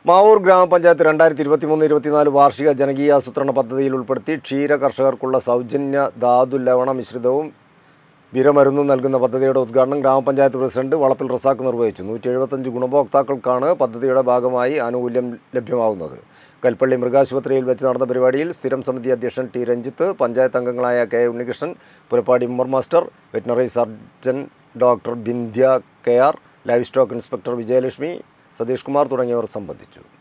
മാവൂർ ഗ്രാമപഞ്ചായത്ത് രണ്ടായിരത്തി ഇരുപത്തി മൂന്ന് ഇരുപത്തിനാല് വാർഷിക ജനകീയാസൂത്രണ പദ്ധതിയിൽ ഉൾപ്പെടുത്തി ക്ഷീര കർഷകർക്കുള്ള സൗജന്യ ധാതു ലവണ മിശ്രിതവും വിരമരുന്നും നൽകുന്ന പദ്ധതിയുടെ ഉദ്ഘാടനം ഗ്രാമപഞ്ചായത്ത് പ്രസിഡന്റ് വളപ്പിൽ റസാക്ക് നിർവഹിച്ചു നൂറ്റി എഴുപത്തഞ്ച് ഗുണഭോക്താക്കൾക്കാണ് പദ്ധതിയുടെ ഭാഗമായി ആനുകൂല്യം ലഭ്യമാവുന്നത് കൽപ്പള്ളി മൃഗാശുപത്രിയിൽ വെച്ച് നടന്ന പരിപാടിയിൽ സ്ഥിരം സമിതി അധ്യക്ഷൻ ടി രഞ്ജിത്ത് പഞ്ചായത്ത് അംഗങ്ങളായ K Unnikrishnan Purappadi Ummer master veterinary surgeon doctor Bindhya K R livestock inspector Vijayalakshmi Satheesh Kumar തുടങ്ങിയവർ സംബന്ധിച്ചു